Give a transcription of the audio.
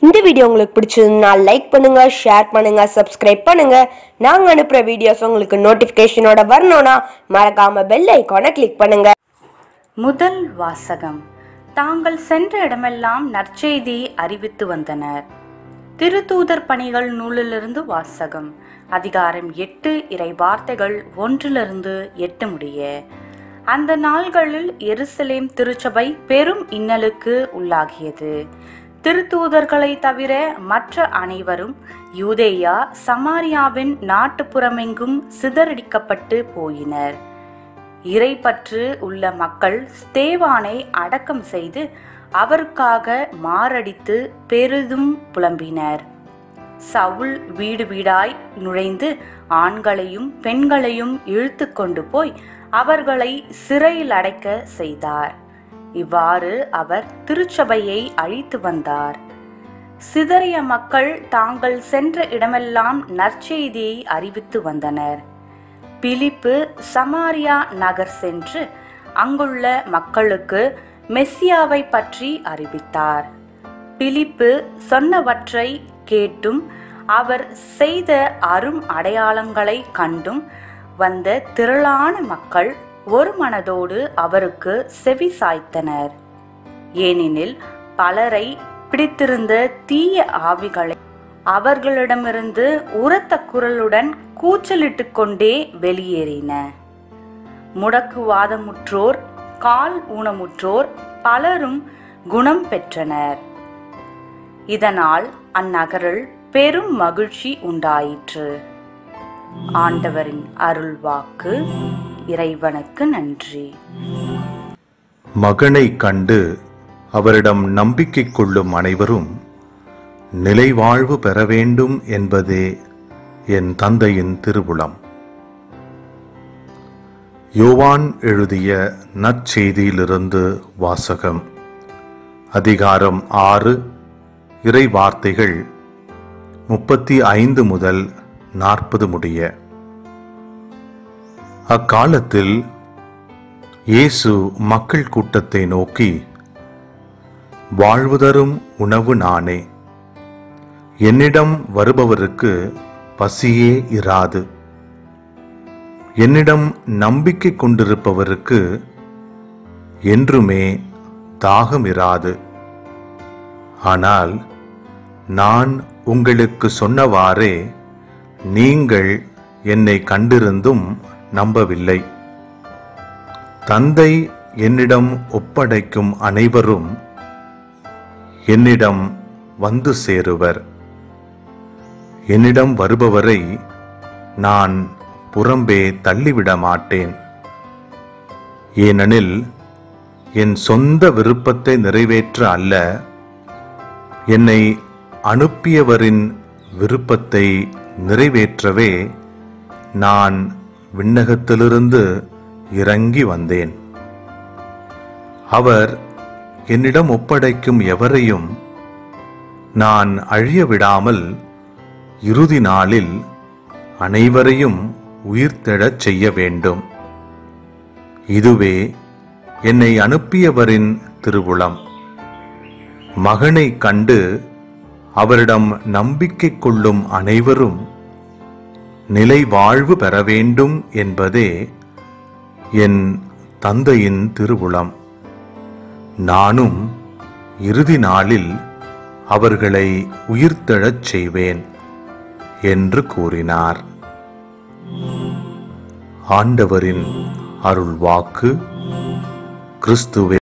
இந்த வீடியோ உங்களுக்கு பிடிச்சதுன்னா லைக் பண்ணுங்க ஷேர் பண்ணுங்க சப்ஸ்கிரைப் பண்ணுங்க நாங்க அனுப்புற வீடியோஸ் உங்களுக்கு நோட்டிபிகேஷனோட வரணும்னா மறக்காம பெல் ஐகானை கிளிக் பண்ணுங்க முதல் வாசகம் தாங்கள் சென்ற இடமெல்லாம் நற்செய்தி அறிவித்து வந்தனர் திருத்தூதர் பணிகள் நூலிலிருந்து வாசகம் அதிகாரம் எட்டு இறை வார்த்தைகள் ஒன்றிலிருந்து எட்டு முடிய அந்த நாள்களில் எருசலேம் திருச்சபை பெரும் இன்னலுக்கு உள்ளாகியது திருத்தூதர்களை தவிர மற்ற அனைவரும் யூதேயா சமாரியாவின் நாட்டுப்புறமெங்கும் சிதறடிக்கப்பட்டு போயினர் இறைப்பற்று உள்ள மக்கள் ஸ்தேவானை அடக்கம் செய்து அவருக்காக மாரடித்து பெரிதும் புலம்பினர் சவுல் வீடு வீடாய் நுழைந்து ஆண்களையும் பெண்களையும் இழுத்து கொண்டு போய் அவர்களை சிறையில் அடைக்க செய்தார் இவ்வாறு அவர் திருச்சபையை அழித்து வந்தார் சிதறிய மக்கள் தாங்கள் சென்ற இடமெல்லாம் நற்செய்தியை அறிவித்து வந்தனர் பிலிப்பு சமாரியா நகர் சென்று அங்குள்ள மக்களுக்கு மெஸ்ஸியாவை பற்றி அறிவித்தார் பிலிப்பு சொன்னவற்றை கேட்டும் அவர் செய்த அரும் அடையாளங்களை கண்டும் வந்த திரளான மக்கள் ஒரு மனதோடு அவருக்கு செவி சாய்த்தனர் ஏனெனில் பலரை பிடித்திருந்த தீய ஆவிகளை அவர்களிடமிருந்து உரத்த குரலுடன் கூச்சலிட்டு கொண்டே வெளியேறின முடக்குவாதமுற்றோர் கால் ஊனமுற்றோர் பலரும் குணம் பெற்றனர் இதனால் அந்நகரில் பெரும் மகிழ்ச்சி உண்டாயிற்று ஆண்டவரின் அருள்வாக்கு இறைவனுக்கு நன்றி மகனை கண்டு அவரிடம் நம்பிக்கை கொள்ளும் அனைவரும் நிலைவாழ்வு பெற வேண்டும் என்பதே என் தந்தையின் திருவுளம் யோவான் எழுதிய நற்செய்தியிலிருந்து வாசகம் அதிகாரம் ஆறு இறை வார்த்தைகள் முப்பத்தி ஐந்து முதல் நாற்பது முடிய அக்காலத்தில் இயேசு மக்கள் கூட்டத்தை நோக்கி வாழ்வு தரும் உணவு நானே என்னிடம் வருபவருக்கு பசியே இராது என்னிடம் நம்பிக்கை கொண்டிருப்பவருக்கு என்றுமே தாகம் இராது ஆனால் நான் உங்களுக்கு சொன்னவாறே நீங்கள் என்னை கண்டிருந்தும் நம்பவில்லை தந்தை என்னிடம் ஒப்படைக்கும் அனைவரும் என்னிடம் வந்து சேருவர் என்னிடம் வருபவரை நான் புறம்பே தள்ளிவிட மாட்டேன் ஏனெனில் என் சொந்த விருப்பத்தை நிறைவேற்ற அல்ல என்னை அனுப்பியவரின் விருப்பத்தை நிறைவேற்றவே நான் விண்ணகத்திலிருந்து இறங்கி வந்தேன் அவர் என்னிடம் ஒப்படைக்கும் எவரையும் நான் அழிய விடாமல் இறுதி நாளில் அனைவரையும் உயிர்த்தெழச் செய்ய வேண்டும் இதுவே என்னை அனுப்பியவரின் திருவுளம் மகனை கண்டு அவரிடம் நம்பிக்கை கொள்ளும் அனைவரும் நிலை வாழ்வு பெற வேண்டும் என்பதே என் தந்தையின் திருவுளம் நானும் இறுதி நாளில் அவர்களை உயிர்த்தெழச் செய்வேன் என்று கூறினார் ஆண்டவரின் அருள்வாக்கு கிறிஸ்துவே